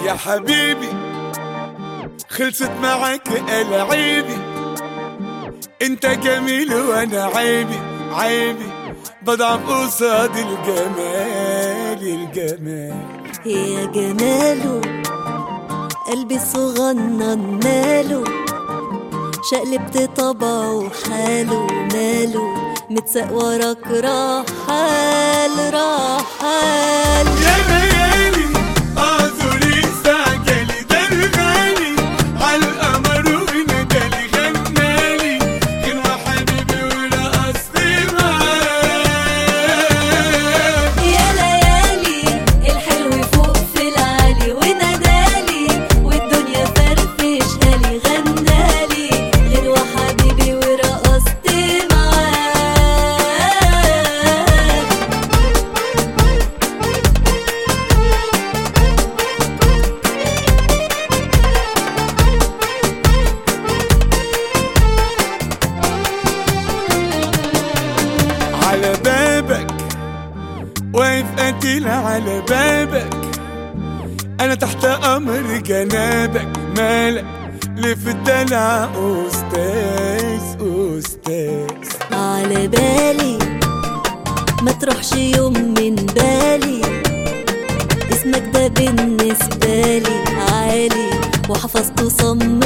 يا حبيبي خلصت معك العيبي انت جميل وانا عيبي عيبي بضعف قصاد الجمال الجمال يا جماله قلبي الصغنن ماله شقلبت طبعه وحاله ماله متساق وراك رحال رحال يا ليالي اعذري استعجلي ده الغالي عالقمر وندالي غنالي غنوة حبيبي ورقصت معاه يا ليالي الحلو فوق في العالي ونادالي والدنيا فرفشها لي غنالي غنوة حبيبي ورقصت معاه على بابك واقف قتيل على بابك انا تحت امر جنابك مالك ليه في الدلع استاذ استاذ على بالي ما تروحش يوم من بالي اسمك ده بالنسبة لي عالي وحفظته صم